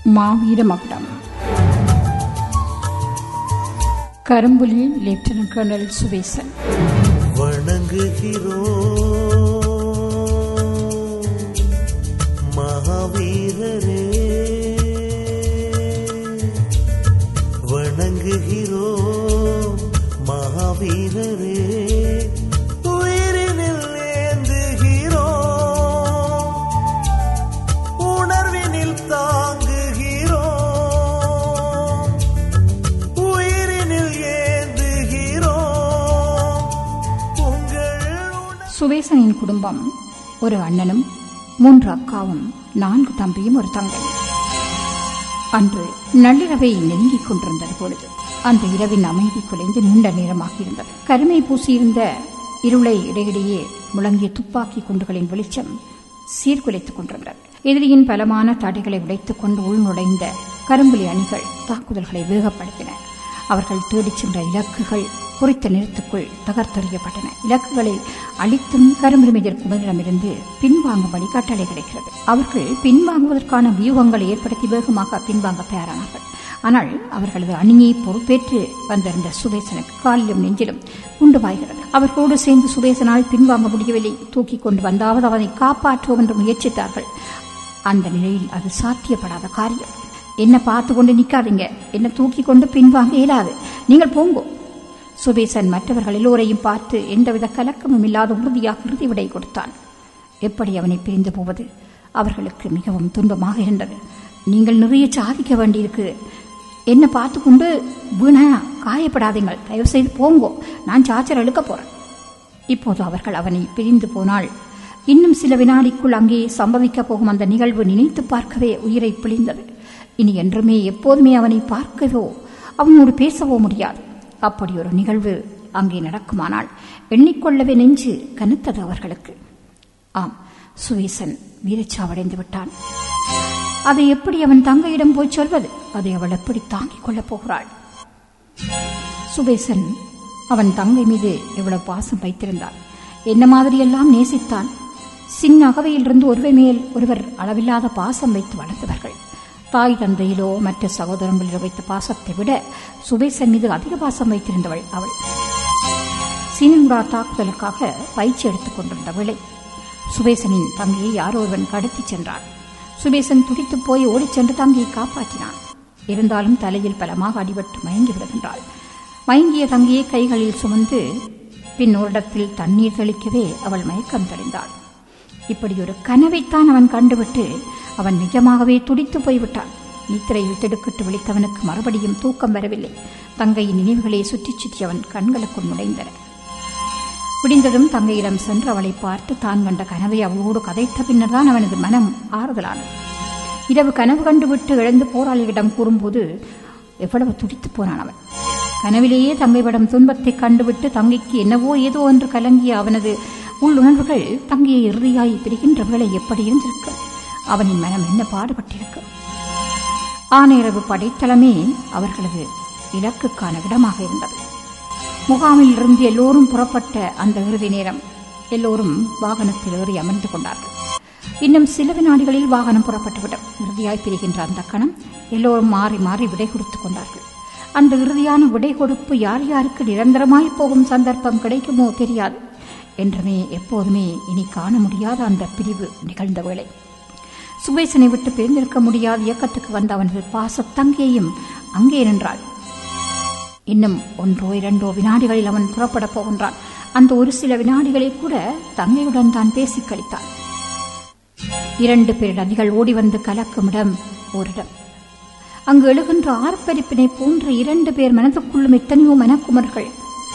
மாவீர மகுடம் கரும்புலி lieutenant colonel சுவேசன் வணங்குகிறோம் மகாவீரரே வணங்குகிறோம் மகாவீரரே உயிரினில் ஏந்துகிறோம் உணர்வினில் தாங்குகிறோம் உயிரினில் ஏந்துகிறோம் உங்கள் உண- சுவேசனின் குடும்பம் ஒரு அண்ணனும் மூன்று அக்காவும் நான்கு தம்பியும் ஒரு தங்கை அன்று நள்ளிரவை நெருங்கிக் கொண்டிருந்தது பொழுது அந்த இரவின் அமைதி குலைந்து நீண்ட நேரமாக இருந்தது கருமை பூசியிருந்த இருளை இடையிடையே முழங்கிய துப்பாக்கி குண்டுகளின் வெளிச்சம் சீர்குலைத்துக் கொண்டிருந்தது எதிரியின் பலமான தடைகளை உடைத்துக் கொண்டு உள்நுழைந்த கரும்புலி அணிகள் தாக்குதல்களை வேகப்படுத்தின அவர்கள் தேடிச் சென்ற இலக்குகள் குறித்த நேரத்துக்குள் தகர்த்தெறியப்பட்டன இலக்குகளை அளித்தும் கரும்புலி மீதர் குமரிடமிருந்து பின்வாங்கும்படி கட்டளை கிடைக்கிறது அவர்கள் பின்வாங்குவதற்கான வியூகங்களை ஏற்படுத்தி வேகமாக பின்வாங்க தயாரானார்கள் ஆனால் அவர்களது அணியை பொறுப்பேற்று வந்திருந்த சுபேசனுக்கு காலிலும் நெஞ்சிலும் குண்டு பாய்கிறது அவர்களோடு சேர்ந்து சுபேசனால் பின்வாங்க முடியவில்லை தூக்கிக் கொண்டு வந்தாவது அவனை காப்பாற்றுவோம் என்று முயற்சித்தார்கள் அந்த நிலையில் அது சாத்தியப்படாத காரியம் என்ன பார்த்து கொண்டு நிக்காதீங்க என்ன தூக்கி கொண்டு பின்வாங்க இயலாது நீங்கள் போங்கோ சுபேசன் மற்றவர்கள் எல்லோரையும் பார்த்து எந்தவித கலக்கமும் இல்லாத உறுதியாக இறுதி விடை கொடுத்தான் எப்படி அவனை பிரிந்து போவது அவர்களுக்கு மிகவும் துன்பமாக இருந்தது நீங்கள் நிறைய சாதிக்க வேண்டியிருக்கு என்ன பார்த்து கொண்டு வீணா காயப்படாதீங்கள் தயவு செய்து போங்கோ நான் சாச்சர் எழுக்க போறேன் இப்போது அவர்கள் அவனை பிரிந்து போனால் இன்னும் சில வினாடிக்குள் அங்கே சம்பவிக்கப் போகும் அந்த நிகழ்வு நினைத்து பார்க்கவே உயிரை பிழிந்தது இனி என்றுமே எப்போதுமே அவனை பார்க்கவோ அவனோடு பேசவோ முடியாது அப்படி ஒரு நிகழ்வு அங்கே நடக்குமானால் எண்ணிக்கொள்ளவே நெஞ்சு கனத்தது அவர்களுக்கு ஆம் சுவேசன் வீரச்சாவடைந்து விட்டான் அதை எப்படி அவன் தங்கையிடம் போய் சொல்வது அதை அவள் எப்படி தாங்கிக் கொள்ளப் போகிறாள் சுபேசன் அவன் தங்கை மீது எவ்வளவு பாசம் வைத்திருந்தான் என்ன மாதிரியெல்லாம் நேசித்தான் சின்ன அகவையிலிருந்து ஒருவர் மேல் ஒருவர் அளவில்லாத பாசம் வைத்து வளர்ந்தவர்கள் தாய் தந்தையிலோ மற்ற சகோதரங்களிலோ வைத்த பாசத்தை விட சுபேசன் மீது அதிக பாசம் வைத்திருந்தவள் அவள் சீனங்குடா தாக்குதலுக்காக பயிற்சி எடுத்துக் கொண்டிருந்த வேளை சுபேசனின் தங்கையை யாரோ ஒருவன் கடத்திச் சென்றான் சுபேசன் துடித்துப் போய் ஓடிச் சென்று தங்கையை காப்பாற்றினான் இருந்தாலும் தலையில் பலமாக அடிபட்டு மயங்கி விடுகின்றாள் மயங்கிய தங்கையை கைகளில் சுமந்து பின் ஓரிடத்தில் தண்ணீர் தெளிக்கவே அவள் மயக்கம் தெளிந்தாள் இப்படி ஒரு கனவைத்தான் அவன் கண்டுவிட்டு அவன் நிஜமாகவே துடித்து போய்விட்டான் நித்திரையில் திடுக்கிட்டு விழித்தவனுக்கு மறுபடியும் தூக்கம் வரவில்லை தங்கையின் நினைவுகளை சுற்றிச் சுற்றி அவன் கண்களுக்குள் நுழைந்தன விடிந்ததும் தங்கையிடம் சென்று அவளை பார்த்து தான் கண்ட கனவை அவளோடு கதைத்த பின்னர் தான் அவனது மனம் ஆறுதலானது இரவு கனவு கண்டுவிட்டு எழுந்து போராளியிடம் கூறும்போது எவ்வளவு துடித்து போனான் அவன் கனவிலேயே தங்கைவிடம் துன்பத்தை கண்டுவிட்டு தங்கைக்கு என்னவோ ஏதோ என்று கலங்கிய அவனது உள்ளுணர்வுகள் தங்கையை இறுதியாய் பிரிகின்ற வேளை எப்படி இருந்திருக்கும் அவனின் மனம் என்ன பாடுபட்டிருக்கும் ஆனையரவு படைத்தளமே அவர்களது இலக்குக்கான இடமாக இருந்தது முகாமில் இருந்து எல்லோரும் புறப்பட்ட அந்த இறுதி நேரம் எல்லோரும் வாகனத்தில் ஏறி அமர்ந்து கொண்டார்கள் இன்னும் சில வினாடிகளில் வாகனம் புறப்பட்டுவிடும் இறுதியாய் பிரிகின்ற அந்த கணம் எல்லோரும் மாறி மாறி விடை கொடுத்துக் கொண்டார்கள் அந்த இறுதியான விடை கொடுப்பு யார் யாருக்கு நிரந்தரமாய் போகும் சந்தர்ப்பம் கிடைக்குமோ தெரியாது என்றுமே எப்போதுமே இனி காண முடியாத அந்த பிரிவு நிகழ்ந்த வேளை சுபேசனை விட்டு பிரிந்திருக்க முடியாத இயக்கத்துக்கு வந்த அவனது பாச தங்கையையும் அங்கே நின்றாள் இன்னும் ஒன்றோ இரண்டோ வினாடிகளில் அவன் புறப்படப் போகின்றான் அந்த ஒரு சில வினாடிகளை கூட தங்கையுடன் தான் பேசிக் கழித்தான் இரண்டு பேர் நதிகள் ஓடி வந்து கலக்கும் இடம் ஓரிடம் அங்கு எழுகின்ற ஆர்ப்பரிப்பினை போன்ற இரண்டு பேர் மனதுக்குள்ளும் எத்தனையோ மனக்குமர்கள்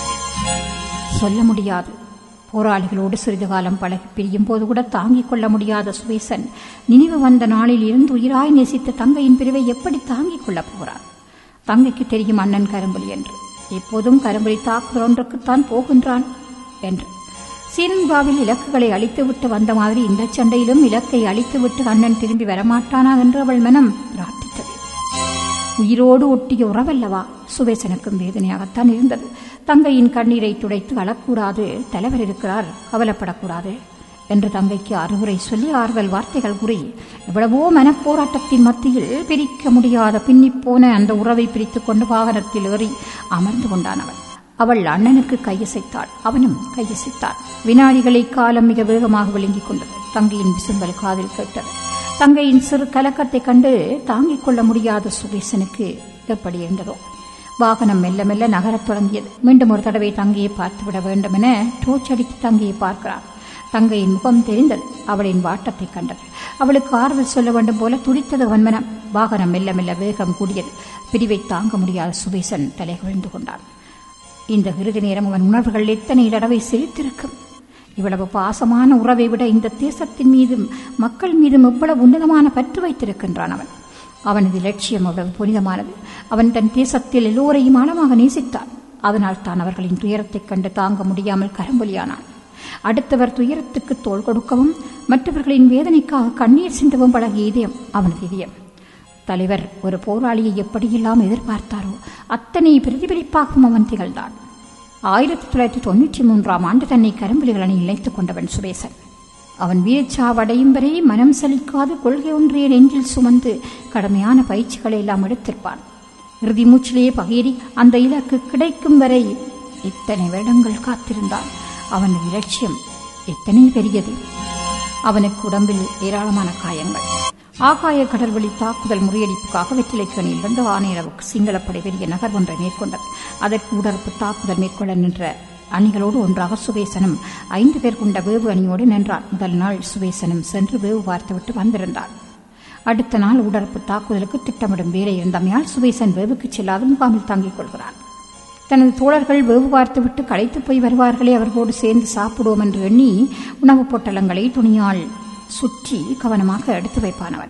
சொல்ல முடியாது போராளிகளோடு சிறிது காலம் பழகி பிரியும் போது கூட தாங்கிக் கொள்ள முடியாத சுவேசன் நினைவு வந்த நாளில் இருந்து உயிராய் நேசித்த தங்கையின் பிரிவை எப்படி தாங்கிக் கொள்ளப் போகிறான் தங்கைக்கு தெரியும் அண்ணன் கரும்புலி என்று எப்போதும் கரும்புலி தாக்குதல் ஒன்றுக்குத்தான் போகின்றான் என்று சீனன்பாவில் இலக்குகளை அழித்துவிட்டு வந்த மாதிரி இந்த சண்டையிலும் இலக்கை அழித்துவிட்டு அண்ணன் திரும்பி வரமாட்டானா என்று அவள் மனம் பிரார்த்தித்தது உயிரோடு ஒட்டிய உறவல்லவா சுவேசனுக்கும் வேதனையாகத்தான் இருந்தது தங்கையின் கண்ணீரை துடைத்து அழக்கூடாது தலைவர் இருக்கிறார் கவலைப்படக்கூடாது என்று தங்கைக்கு அறிவுரை சொல்லி ஆறுதல் வார்த்தைகள் கூறி எவ்வளவோ மனப்போராட்டத்தின் மத்தியில் பிரிக்க முடியாத பின்னிப்போன அந்த உறவை பிரித்துக் கொண்டு வாகனத்தில் ஏறி அமர்ந்து கொண்டான் அவன் அவள் அண்ணனுக்கு கையசைத்தாள் அவனும் கையசைத்தான் வினாடிகளை காலம் மிக வேகமாக விழுங்கிக் கொண்டது தங்கையின் விசும்பல் காதில் கேட்டது தங்கையின் சிறு கலக்கத்தைக் கண்டு தாங்கிக் கொள்ள முடியாத சுகேசனுக்கு எப்படி இருந்ததோ வாகனம் மெல்ல மெல்ல நகரத் தொடங்கியது மீண்டும் ஒரு தடவை தங்கையை பார்த்துவிட வேண்டும் என டோச் அடித்து தங்கையை பார்க்கிறான் தங்கையின் முகம் தெரிந்தது அவளின் வாட்டத்தைக் கண்டது அவளுக்கு ஆறுதல் சொல்ல வேண்டும் போல துடித்தது வன்மனம் வாகனம் மெல்ல மெல்ல வேகம் கூடியது பிரிவை தாங்க முடியாத சுபேசன் தலை விழுந்து கொண்டான் இந்த இறுதி நேரம் அவன் உணர்வுகள் எத்தனை தடவை சிரித்திருக்கும் இவ்வளவு பாசமான உறவை விட இந்த தேசத்தின் மீதும் மக்கள் மீதும் எவ்வளவு உன்னதமான பற்று வைத்திருக்கின்றான் அவன் அவனது லட்சியம் அவ்வளவு புனிதமானது அவன் தன் தேசத்தில் எல்லோரையும் ஆழமாக நேசித்தான் அதனால் தான் அவர்களின் துயரத்தைக் கண்டு தாங்க முடியாமல் கரம்பொலியானான் அடுத்தவர் துயரத்துக்கு தோள் கொடுக்கவும் மற்றவர்களின் வேதனைக்காக கண்ணீர் சிந்தவும் பழகிய இதயம் அவனது இதயம் தலைவர் ஒரு போராளியை எப்படியெல்லாம் எதிர்பார்த்தாரோ அத்தனை பிரதிபலிப்பாகவும் அவன் திகழ்ந்தான் ஆயிரத்தி தொள்ளாயிரத்தி தொண்ணூற்றி மூன்றாம் ஆண்டு தன்னை கரும்புலிகள் அணியில் இணைத்துக் கொண்டவன் சுரேசன் அவன் வீரச்சாவடையும் வரை மனம் சலிக்காத கொள்கை ஒன்றைய நெஞ்சில் சுமந்து கடுமையான பயிற்சிகளை எல்லாம் எடுத்திருப்பான் இறுதி மூச்சிலேயே பகேறி அந்த இலக்கு கிடைக்கும் வரை இத்தனை வருடங்கள் காத்திருந்தான் அவனது இலட்சியம் எத்தனை பெரியது அவனுக்கு உடம்பில் ஏராளமான காயங்கள் ஆகாய கடல்வழி தாக்குதல் முறியடிப்புக்காக வெற்றிலைக்கணியில் இருந்து ஆணையரவுக்கு சிங்களப்படை பெரிய நகர் ஒன்றை மேற்கொண்டது அதற்கு உடற்பு தாக்குதல் மேற்கொள்ள நின்ற அணிகளோடு ஒன்றாக சுவேசனும் ஐந்து பேர் கொண்ட வேவு அணியோடு நின்றான் முதல் நாள் சுவேசனும் சென்று வேவு பார்த்துவிட்டு வந்திருந்தார் அடுத்த நாள் உடற்பு தாக்குதலுக்கு திட்டமிடும் வேலை இருந்தமையால் சுவேசன் வேவுக்கு செல்லாது முகாமில் தங்கிக் கொள்கிறான் தனது தோழர்கள் வேவு பார்த்துவிட்டு களைத்து போய் வருவார்களே அவர்களோடு சேர்ந்து சாப்பிடுவோம் என்று எண்ணி உணவுப் பொட்டலங்களை துணியால் சுற்றி கவனமாக எடுத்து வைப்பானவன்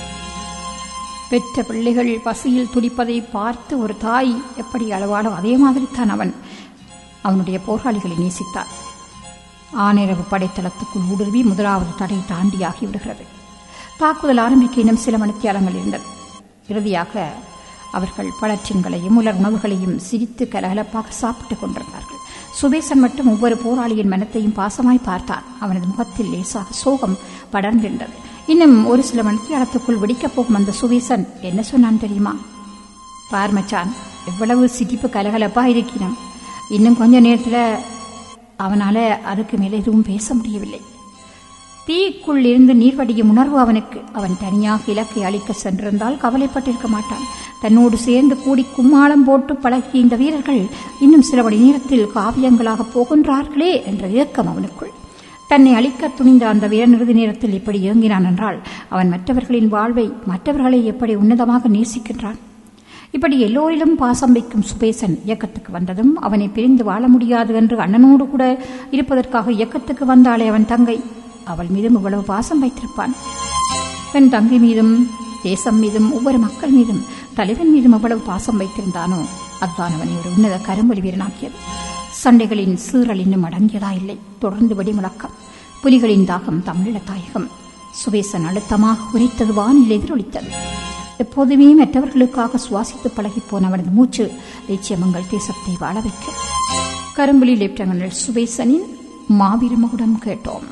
பெற்ற பிள்ளைகள் பசியில் துடிப்பதை பார்த்து ஒரு தாய் எப்படி அளவாடோ அதே மாதிரி தான் அவன் அவனுடைய போராளிகளை நேசித்தான் ஆனிரவு படைத்தளத்துக்குள் ஊடுருவி முதலாவது தடை தாண்டியாகி விடுகிறது தாக்குதல் ஆரம்பிக்க இன்னும் சில மணித்தியாலங்கள் இருந்தது இறுதியாக அவர்கள் பழற்றின்களையும் உலர் உணவுகளையும் சிரித்து கலகலப்பாக சாப்பிட்டுக் கொண்டிருந்தார்கள் சுபேசன் மட்டும் ஒவ்வொரு போராளியின் மனத்தையும் பாசமாய் பார்த்தான் அவனது முகத்தில் லேசாக சோகம் படர்ந்திருந்தது இன்னும் ஒரு சில மணித்தியாலத்துக்குள் வெடிக்கப் போகும் அந்த சுபேசன் என்ன சொன்னான் தெரியுமா பார் மச்சான் எவ்வளவு சிரிப்பு கலகலப்பா இருக்கிறான் இன்னும் கொஞ்ச நேரத்தில் அவனால அதுக்கு மேலே எதுவும் பேச முடியவில்லை தீக்குள் இருந்து நீர் வடியும் உணர்வு அவனுக்கு அவன் தனியாக இலக்கை அழிக்க சென்றிருந்தால் கவலைப்பட்டிருக்க மாட்டான் தன்னோடு சேர்ந்து கூடி கும்மாளம் போட்டு பழகிய இந்த வீரர்கள் இன்னும் சில மணி நேரத்தில் காவியங்களாக போகின்றார்களே என்ற இயக்கம் அவனுக்குள் தன்னை அழிக்க துணிந்த அந்த வீரன் இறுதி நேரத்தில் இப்படி இயங்கினான் என்றால் அவன் மற்றவர்களின் வாழ்வை மற்றவர்களை எப்படி உன்னதமாக நேசிக்கின்றான் இப்படி எல்லோரிலும் பாசம் வைக்கும் சுபேசன் இயக்கத்துக்கு வந்ததும் அவனை பிரிந்து வாழ முடியாது என்று அண்ணனோடு கூட இருப்பதற்காக இயக்கத்துக்கு வந்தாளே அவன் தங்கை அவள் மீதும் இவ்வளவு பாசம் வைத்திருப்பான் பெண் தங்கை மீதும் தேசம் மீதும் ஒவ்வொரு மக்கள் மீதும் தலைவன் மீதும் எவ்வளவு பாசம் வைத்திருந்தானோ அதுதான் அவனை ஒரு உன்னத கரும்பொலி வீரனாக்கியது சண்டைகளின் சீரல் இன்னும் அடங்கியதா இல்லை தொடர்ந்து வெடிமுழக்கம் புலிகளின் தாகம் தமிழீழ தாயகம் சுபேசன் அழுத்தமாக உரைத்தது வானில் எதிரொலித்தது எப்போதுமே மற்றவர்களுக்காக சுவாசித்து பழகிப்போன அவனது மூச்சு லட்சியமங்கள் தேசத்தை வாழ வைக்கும் கரும்புலி லெப்டினல் சுபேசனின் மாவீர மகுடம் கேட்டோம்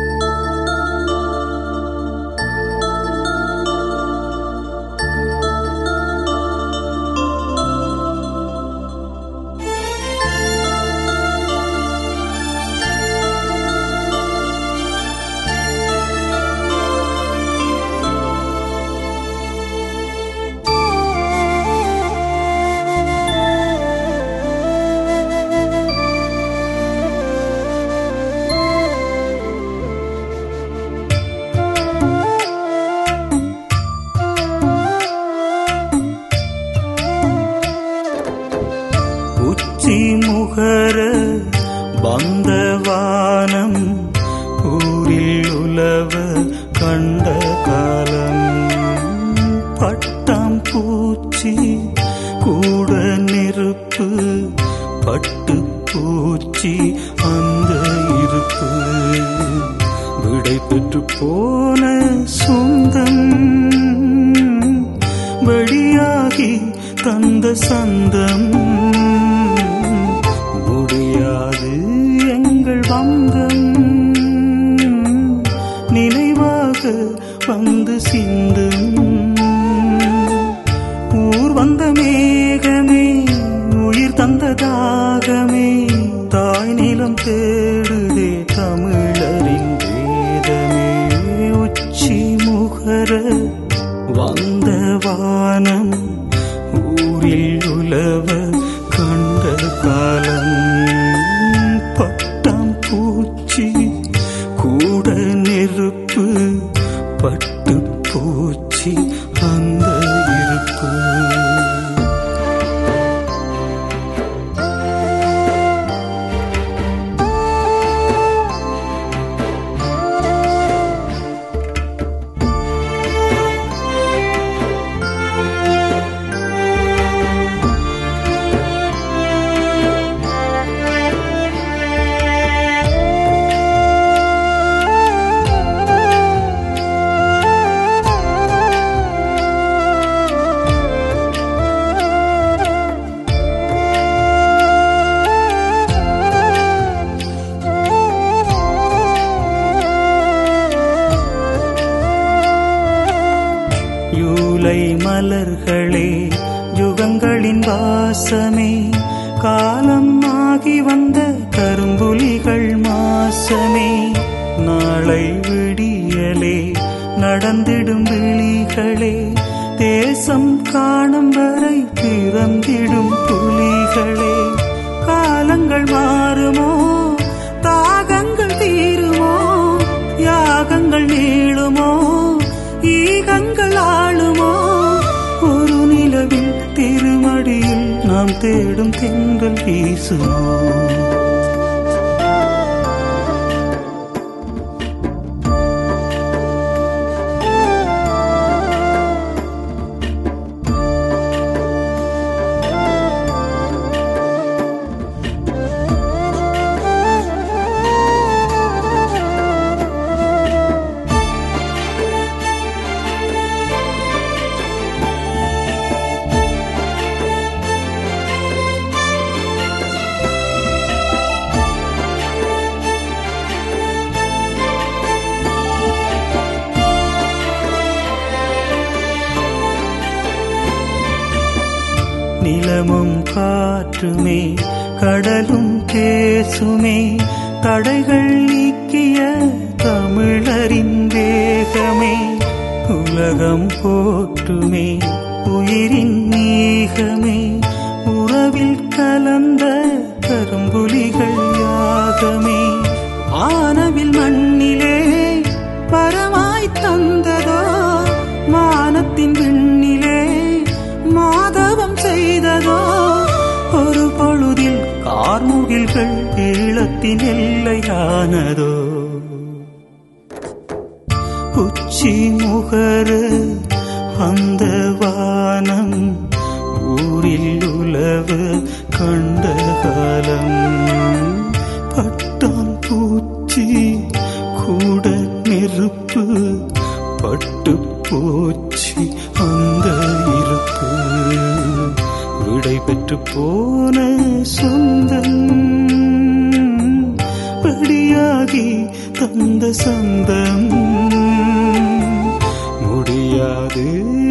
உச்சி முகர பந்தவானம் ஊரில் உலவ கண்ட காலம் பட்டாம் பூச்சி கூட நெருப்பு பட்டு பூச்சி அந்த இருப்பு விடை பெற்று போன சொந்தம் வெளியாகி தந்த சந்தம் முடியாது எங்கள் பந்தம் மழையாக வந்து சிந்தும் ஊர் வந்த மேகமே உயிர் தந்த தாகமே தாய் நிலம் தேடுதே தமிழரின் வேதமே உச்சி முகர வந்த வானம் ஊரில் உலவ கண்ட காலம் பட்டாம் பூச்சி கூட நெருப்பு பட்டு பூச்சி அந்த இருப்பு யூலை மலர்களே யுகங்களின் வாசமே காலம் ஆகி வந்த கரும்புலிகள் மாசமே நாளை விடியலே நடந்திடும் விழிகளே தேசம் காணும் வரை பிறந்திடும் புலிகளே காலங்கள் மாறுமோ தாகங்கள் தீருமோ யாகங்கள் நீளுமோ ஈகங்கள் ஆளுமோ ஒரு நிலவில் திருமடியில் நாம் தேடும் தென்றல் வீசுமோ நிலமும் காற்றுமே கடலும் பேசுமே தடைகள் நீக்கிய தமிழரின் வேகமே உலகம் போற்றுமே உயிரின் நீகமே உறவில் கலந்த கரும்புலிகள் யாகமே ஆனவில் மண்ணிலே பரமாய் தந்ததோ மானத்தின் விண்ணிலே மாதவம் செய்ததோ ஒரு பொழுதில் கார்முகில்கள் ஈழத்தின் எல்லையானதோ உச்சி முகர அந்த வானம் ஊரில் உலவ கண்ட காலம் பட்டான் பூச்சி கூட நெருப்பு பட்டு போச்சு அந்த இருப்பு விடை பெற்று போன சொந்தம் படியாகி தந்த சந்தம் முடியாது